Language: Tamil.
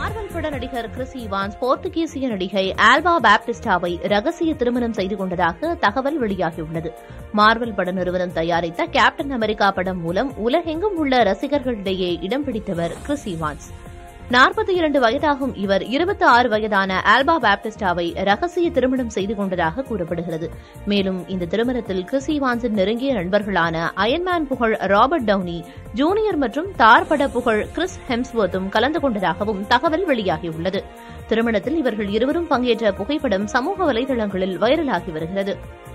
மார்வல் பட நடிகர் கிறிஸ் ஈவான்ஸ் போர்த்துகீசிய நடிகை ஆல்பா பாப்டிஸ்டாவை ரகசிய திருமணம் செய்து கொண்டதாக தகவல் வெளியாகியுள்ளது மார்வல் பட நிறுவனம் தயாரித்த கேப்டன் அமெரிக்கா படம் மூலம் உலகெங்கும் உள்ள ரசிகர்களிடையே இடம் பிடித்தவர் கிறிஸ் ஈவான்ஸ் நாற்பத்தி இரண்டு வயதாகும் இவர் இருபத்தி ஆறு வயதான ஆல்பா பாப்டிஸ்டாவை ரகசிய திருமணம் செய்து கொண்டதாக கூறப்படுகிறது மேலும் இந்த திருமணத்தில் கிறிஸ் ஈவான்ஸின் நெருங்கிய நண்பர்களான அயன்மேன் புகழ் ராபர்ட் டவுனி ஜூனியர் மற்றும் தார் பட புகழ் கிறிஸ் ஹெம்ஸ்வர்த்தும் கலந்து கொண்டதாகவும் தகவல் வெளியாகியுள்ளது திருமணத்தில் இவர்கள் இருவரும் பங்கேற்ற புகைப்படம் சமூக வலைதளங்களில் வைரலாகி வருகிறது